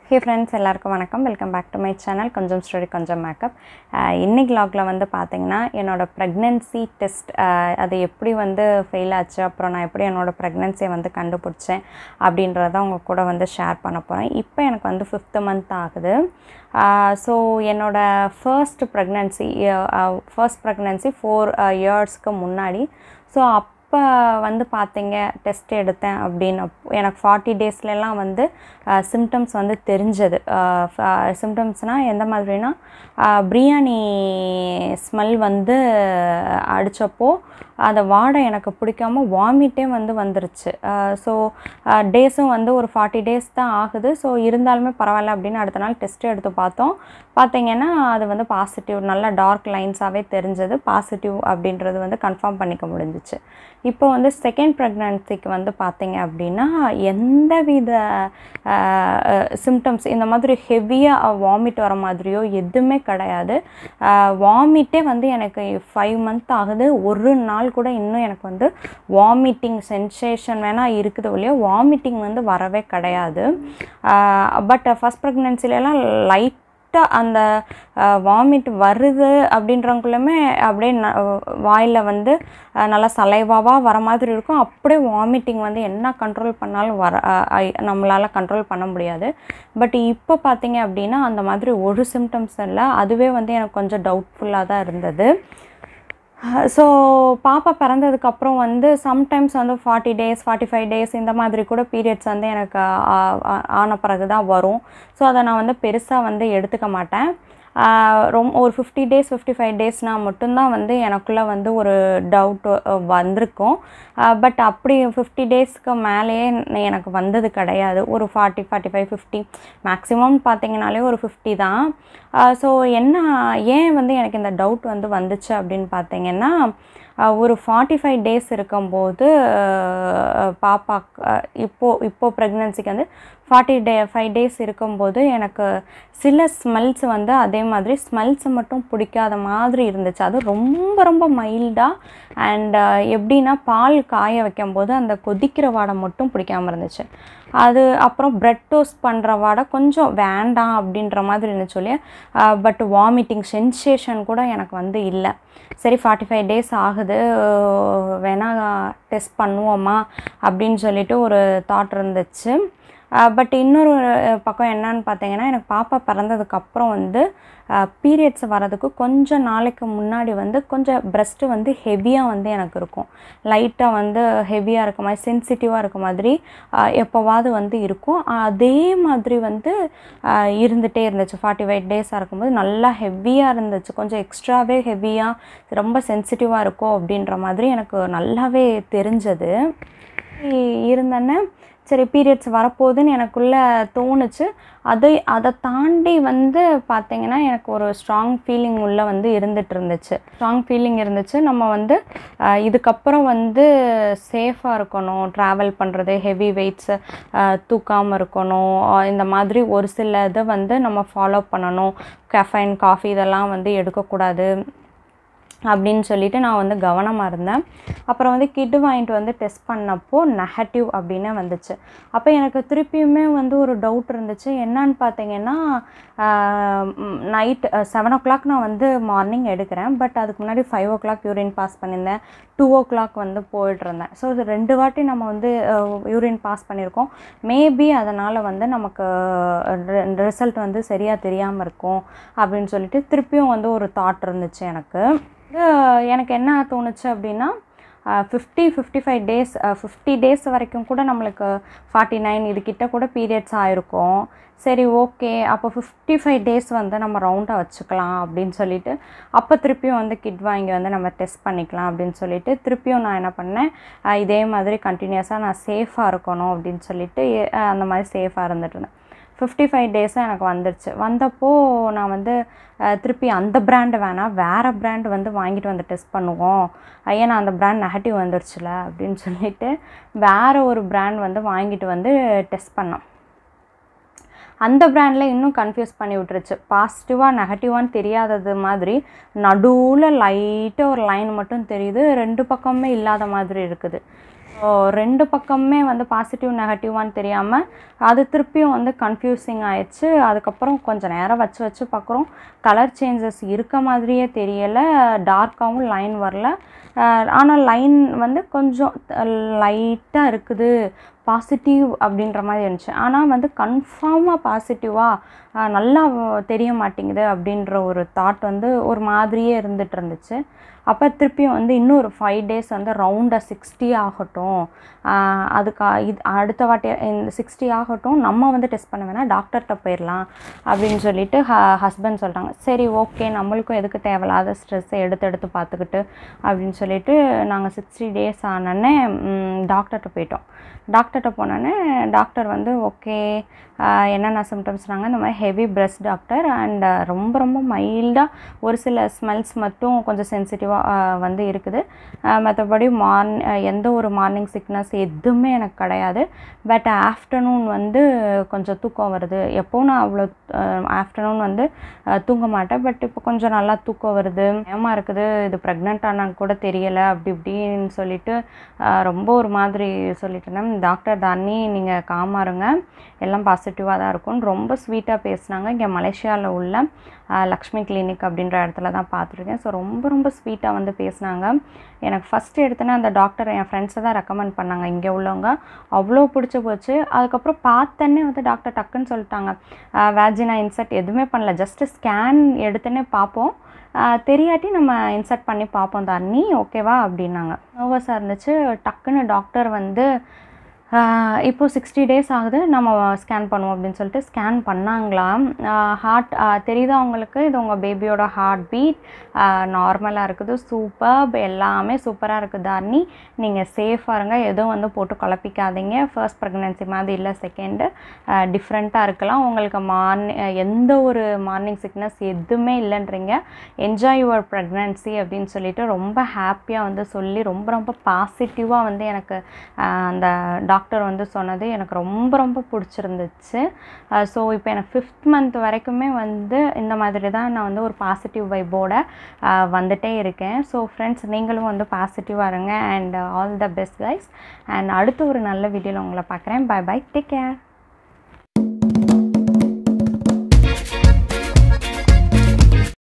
ஹே friends எல்லாருக்கும் வணக்கம் welcome back to my channel கொஞ்சம் ஸ்டோரி கொஞ்சம் மேக்கப் இன்னைக்கு லாகில் வந்து பார்த்தீங்கன்னா என்னோடய ப்ரெக்னென்சி டெஸ்ட் அது எப்படி வந்து ஃபெயில் ஆச்சு அப்புறம் நான் எப்படி என்னோடய ப்ரெக்னென்சியை வந்து கண்டுபிடிச்சேன் அப்படின்றத உங்க கூட வந்து ஷேர் பண்ண போகிறேன் இப்போ எனக்கு வந்து ஃபிஃப்த்து மந்த் ஆகுது ஸோ என்னோடய first pregnancy first pregnancy four இயர்ஸ்க்கு முன்னாடி ஸோ அப் அப்போ வந்து பார்த்தீங்க டெஸ்ட் எடுத்தேன் அப்படின்னு எனக்கு ஃபார்ட்டி டேஸ்லலாம் வந்து சிம்டம்ஸ் வந்து தெரிஞ்சது சிம்டம்ஸ்னால் எந்த மாதிரினா பிரியாணி ஸ்மெல் வந்து அடித்தப்போ அந்த வாடை எனக்கு பிடிக்காம வாமிட்டே வந்து வந்துருச்சு ஸோ டேஸும் வந்து ஒரு ஃபார்ட்டி டேஸ் தான் ஆகுது ஸோ இருந்தாலுமே பரவாயில்ல அப்படின்னு அடுத்த நாள் டெஸ்ட்டு எடுத்து பார்த்தோம் பார்த்தீங்கன்னா அது வந்து பாசிட்டிவ் நல்லா டார்க் லைன்ஸாகவே தெரிஞ்சது பாசிட்டிவ் அப்படின்றது வந்து கன்ஃபார்ம் பண்ணிக்க முடிஞ்சிச்சு இப்போ வந்து செகண்ட் ப்ரெக்னன்சிக்கு வந்து பார்த்தீங்க அப்படின்னா எந்தவித சிம்டம்ஸ் இந்த மாதிரி ஹெவியாக வாமிட் வர மாதிரியோ எதுவுமே கிடையாது வாமிட்டே வந்து எனக்கு ஃபைவ் மந்த் ஆகுது ஒரு நாள் கூட இன்னும் எனக்கு வந்து வாமிட்டிங் சென்சேஷன் வேணால் இருக்குது இல்லையோ வாமிட்டிங் வந்து வரவே கிடையாது பட் ஃபஸ்ட் ப்ரெக்னென்சிலலாம் லைட் லைட்டாக அந்த வாமிட் வருது அப்படின்றவங்களுமே அப்படியே ந வாயில் வந்து நல்லா சலைவாவாக வர மாதிரி இருக்கும் அப்படியே வாமிட்டிங் வந்து என்ன கண்ட்ரோல் பண்ணாலும் வர நம்மளால் கண்ட்ரோல் பண்ண முடியாது பட் இப்போ பார்த்தீங்க அப்படின்னா அந்த மாதிரி ஒரு சிம்டம்ஸ் இல்லை அதுவே வந்து எனக்கு கொஞ்சம் டவுட்ஃபுல்லாக தான் இருந்தது ஸோ பாப்பா பிறந்ததுக்கப்புறம் வந்து சம்டைம்ஸ் வந்து forty days forty five days இந்த மாதிரி கூட பீரியட்ஸ் வந்து எனக்கு ஆன பிறகு தான் வரும் ஸோ அதை நான் வந்து பெருசாக வந்து எடுத்துக்க மாட்டேன் ரொம்ப ஒரு ஃபிஃப்டி டேஸ் ஃபிஃப்டி ஃபைவ் டேஸ்னால் மட்டும்தான் வந்து எனக்குள்ளே வந்து ஒரு டவுட் வந்திருக்கும் பட் அப்படி ஃபிஃப்டி டேஸ்க்கு மேலேயே எனக்கு வந்தது கிடையாது ஒரு forty forty five fifty maximum பார்த்தீங்கனாலே ஒரு ஃபிஃப்டி தான் ஸோ என்ன ஏன் வந்து எனக்கு இந்த டவுட் வந்து வந்துச்சு அப்படின்னு பார்த்தீங்கன்னா ஒரு ஃபார்ட்டி ஃபைவ் டேஸ் இருக்கும்போது பாப்பா இப்போது இப்போது ப்ரெக்னென்சிக்கு வந்து ஃபார்ட்டி டே ஃபைவ் டேஸ் இருக்கும்போது எனக்கு சில ஸ்மெல்ஸ் வந்து அதே மாதிரி ஸ்மெல்ஸ் மட்டும் பிடிக்காத மாதிரி இருந்துச்சு அது ரொம்ப ரொம்ப மைல்டாக அண்ட் எப்படின்னா பால் காய வைக்கும்போது அந்த கொதிக்கிற வாடை மட்டும் பிடிக்காமல் இருந்துச்சு அது அப்புறம் ப்ரெட் டோஸ்ட் பண்ணுற வாடை கொஞ்சம் வேண்டாம் அப்படின்ற மாதிரி இருந்துச்சு இல்லையா பட் வாமிட்டிங் சென்சேஷன் கூட எனக்கு வந்து இல்லை சரி ஃபார்ட்டி ஃபைவ் டேஸ் ஆகுது வேணால் டெஸ்ட் பண்ணுவோமா அப்படின்னு சொல்லிட்டு ஒரு தாட் இருந்துச்சு பட் இன்னொரு பக்கம் என்னன்னு பார்த்தீங்கன்னா எனக்கு பாப்பா பிறந்ததுக்கப்புறம் வந்து பீரியட்ஸ் வரதுக்கு கொஞ்சம் நாளைக்கு முன்னாடி வந்து கொஞ்சம் ப்ரெஸ்ட்டு வந்து ஹெவியாக வந்து எனக்கு இருக்கும் லைட்டாக வந்து ஹெவியாக இருக்க மாதிரி சென்சிட்டிவாக இருக்க மாதிரி எப்போவாது வந்து இருக்கும் அதே மாதிரி வந்து இருந்துகிட்டே இருந்துச்சு ஃபார்ட்டி ஃபைவ் டேஸாக இருக்கும்போது நல்லா ஹெவியாக இருந்துச்சு கொஞ்சம் எக்ஸ்ட்ராவே ஹெவியாக ரொம்ப சென்சிட்டிவாக இருக்கும் அப்படின்ற மாதிரி எனக்கு நல்லாவே தெரிஞ்சது இருந்தேன்னே சரி பீரியட்ஸ் வரப்போகுதுன்னு எனக்குள்ளே தோணுச்சு அதை அதை தாண்டி வந்து பார்த்திங்கன்னா எனக்கு ஒரு ஸ்ட்ராங் ஃபீலிங் உள்ளே வந்து இருந்துகிட்டு இருந்துச்சு ஸ்ட்ராங் ஃபீலிங் இருந்துச்சு நம்ம வந்து இதுக்கப்புறம் வந்து சேஃபாக இருக்கணும் ட்ராவல் பண்ணுறது ஹெவி வெயிட்ஸை தூக்காமல் இருக்கணும் இந்த மாதிரி ஒரு சில இதை வந்து நம்ம ஃபாலோ பண்ணணும் கெஃபைன் காஃபி இதெல்லாம் வந்து எடுக்கக்கூடாது அப்படின்னு சொல்லிட்டு நான் வந்து கவனமாக இருந்தேன் அப்புறம் வந்து கிட்டு வாங்கிட்டு வந்து டெஸ்ட் பண்ணப்போ நெகட்டிவ் அப்படின்னு வந்துச்சு அப்போ எனக்கு திருப்பியுமே வந்து ஒரு டவுட் இருந்துச்சு என்னன்னு பார்த்தீங்கன்னா நைட் செவன் ஓ கிளாக் நான் வந்து மார்னிங் எடுக்கிறேன் பட் அதுக்கு முன்னாடி five o'clock urine pass பண்ணியிருந்தேன் டூ ஓ கிளாக் வந்து போயிட்டுருந்தேன் ஸோ இது ரெண்டு வாட்டி நம்ம வந்து யூரின் பாஸ் பண்ணியிருக்கோம் மேபி அதனால் வந்து நமக்கு ரிசல்ட் வந்து சரியாக தெரியாமல் இருக்கும் அப்படின்னு சொல்லிட்டு திருப்பியும் வந்து ஒரு தாட் இருந்துச்சு எனக்கு எனக்கு என்ன தோணுச்சு அப்படின்னா fifty fifty five days fifty days வரைக்கும் கூட நம்மளுக்கு ஃபார்ட்டி நைன் இதுக்கிட்ட கூட பீரியட்ஸ் ஆகிருக்கும் சரி ஓகே அப்போ ஃபிஃப்டி ஃபைவ் டேஸ் வந்து நம்ம ரவுண்டாக வச்சுக்கலாம் அப்படின்னு சொல்லிட்டு அப்போ திருப்பியும் வந்து கிட் வாங்கி வந்து நம்ம டெஸ்ட் பண்ணிக்கலாம் அப்படின்னு சொல்லிட்டு திருப்பியும் நான் என்ன பண்ணேன் இதே மாதிரி கண்டினியூஸாக நான் சேஃபாக இருக்கணும் அப்படின்னு சொல்லிட்டு அந்த மாதிரி சேஃபாக இருந்துட்டு இருந்தேன் ஃபிஃப்டி ஃபைவ் டேஸாக எனக்கு வந்துடுச்சு வந்தப்போ நான் வந்து திருப்பி அந்த பிராண்டு வேணாம் வேறு பிராண்டு வந்து வாங்கிட்டு வந்து டெஸ்ட் பண்ணுவோம் ஏன்னா அந்த பிராண்ட் நெகட்டிவ் வந்துருச்சுல அப்படின்னு சொல்லிட்டு வேறு ஒரு பிராண்ட் வந்து வாங்கிட்டு வந்து டெஸ்ட் பண்ணோம் அந்த பிராண்டில் இன்னும் கன்ஃபியூஸ் பண்ணி விட்டுருச்சு பாசிட்டிவாக நெகட்டிவான்னு தெரியாதது மாதிரி நடுவில் லைட்டாக ஒரு லைன் மட்டும் தெரியுது ரெண்டு பக்கமே இல்லாத மாதிரி இருக்குது ஸோ ரெண்டு பக்கமுமே வந்து பாசிட்டிவ் நெகட்டிவான்னு தெரியாமல் அது திருப்பியும் வந்து கன்ஃபியூசிங் ஆயிடுச்சு அதுக்கப்புறம் கொஞ்சம் நேரம் வச்சு வச்சு பார்க்குறோம் கலர் சேஞ்சஸ் இருக்க மாதிரியே தெரியலை டார்க்காகவும் லைன் வரல ஆனால் லைன் வந்து கொஞ்சம் லைட்டாக இருக்குது பாசிட்டிவ் அப்படின்ற மாதிரி இருந்துச்சு ஆனால் வந்து கன்ஃபார்மாக பாசிட்டிவாக நல்லா தெரிய மாட்டேங்குது அப்படின்ற ஒரு தாட் வந்து ஒரு மாதிரியே இருந்துகிட்டு இருந்துச்சு அப்போ திருப்பியும் வந்து இன்னும் ஒரு ஃபைவ் டேஸ் வந்து ரவுண்டாக சிக்ஸ்டி ஆகட்டும் அதுக்கு இது அடுத்த வாட்டி இந்த சிக்ஸ்டி ஆகட்டும் நம்ம வந்து டெஸ்ட் பண்ண வேணாம் டாக்டர்கிட்ட போயிடலாம் அப்படின்னு சொல்லிட்டு ஹ ஹஸ்பண்ட் சொல்கிறாங்க சரி ஓகே நம்மளுக்கும் எதுக்கு தேவையில்லாத ஸ்ட்ரெஸ்ஸை எடுத்து எடுத்து பார்த்துக்கிட்டு அப்படின்னு சொல்லிட்டு நாங்கள் சிக்ஸ்டி டேஸ் ஆனோடனே டாக்டர்கிட்ட போயிட்டோம் டாக்டர்கிட்ட போனோன்னே டாக்டர் வந்து ஓகே என்னென்ன சிம்டம்ஸ்னாங்க இந்த மாதிரி ஹெவி பிரஸ்ட் டாக்டர் அண்ட் ரொம்ப ரொம்ப மைல்டாக ஒரு சில ஸ்மெல்ஸ் மட்டும் கொஞ்சம் சென்சிட்டிவாக வந்து இருக்குது மற்றபடி மார்ன் எந்த ஒரு மார்னிங் சிக்னஸ் எதுவுமே எனக்கு கிடையாது பட் ஆஃப்டர்நூன் வந்து கொஞ்சம் தூக்கம் வருது எப்போ நான் அவ்வளோ ஆஃப்டர்நூன் வந்து தூங்க மாட்டேன் பட் இப்போ கொஞ்சம் நல்லா தூக்கம் வருது ஏமா இருக்குது இது ப்ரெக்னென்ட் ஆனான்னு கூட தெரியலை அப்படி இப்படின்னு சொல்லிட்டு ரொம்ப ஒரு மாதிரி சொல்லிட்டு இருந்தேன் டாக்டர் தானி நீங்கள் காமாருங்க எல்லாம் பாசிட்டிவாக தான் இருக்கும்னு ரொம்ப ஸ்வீட்டாக பேசினாங்க இங்கே மலேசியாவில் உள்ள லக்ஷ்மி கிளினிக் அப்படின்ற இடத்துல தான் பார்த்துருக்கேன் ஸோ ரொம்ப ரொம்ப ஸ்வீட்டாக வந்து பேசினாங்க எனக்கு ஃபஸ்ட்டு எடுத்தோன்னே அந்த டாக்டர் என் ஃப்ரெண்ட்ஸை தான் ரெக்கமெண்ட் பண்ணாங்க இங்கே உள்ளவங்க அவ்வளோ பிடிச்சி போச்சு அதுக்கப்புறம் பார்த்தோன்னே வந்து டாக்டர் டக்குன்னு சொல்லிட்டாங்க வேஜினா இன்செர்ட் எதுவுமே பண்ணல ஜஸ்ட்டு ஸ்கேன் எடுத்தோன்னே பார்ப்போம் தெரியாட்டி நம்ம இன்சர்ட் பண்ணி பார்ப்போம் தண்ணி ஓகேவா அப்படின்னாங்க நர்வஸாக இருந்துச்சு டக்குன்னு டாக்டர் வந்து இப்போது சிக்ஸ்டி டேஸ் ஆகுது நம்ம ஸ்கேன் பண்ணுவோம் அப்படின்னு சொல்லிட்டு ஸ்கேன் பண்ணாங்களாம் ஹார்ட் தெரியுதா அவங்களுக்கு இது உங்கள் பேபியோட ஹார்ட் பீட் நார்மலாக இருக்குது சூப்பர் எல்லாமே சூப்பராக இருக்குது தாரணி நீங்கள் சேஃபாக இருங்க எதுவும் வந்து போட்டு குழப்பிக்காதீங்க ஃபர்ஸ்ட் ப்ரெக்னென்சி மாதிரி இல்லை செகண்டு டிஃப்ரெண்ட்டாக இருக்கலாம் உங்களுக்கு மார்னிங் எந்த ஒரு மார்னிங் சிக்னஸ் எதுவுமே இல்லைன்றீங்க என்ஜாய் யுவர் ப்ரெக்னென்சி அப்படின்னு சொல்லிட்டு ரொம்ப ஹாப்பியாக வந்து சொல்லி ரொம்ப ரொம்ப பாசிட்டிவாக வந்து எனக்கு அந்த டாக்டர் வந்து சொன்னது எனக்கு ரொம்ப ரொம்ப பிடிச்சிருந்துச்சு ஸோ இப்போ எனக்கு ஃபிஃப்த் மந்த் வரைக்குமே வந்து இந்த மாதிரி தான் நான் வந்து ஒரு பாசிட்டிவ் வைப்போட வந்துட்டே இருக்கேன் ஸோ ஃப்ரெண்ட்ஸ் நீங்களும் வந்து பாசிட்டிவாக இருங்க and all the best guys and அடுத்த ஒரு நல்ல வீடியோவில் உங்களை பார்க்குறேன் பை பை டேக் கேர்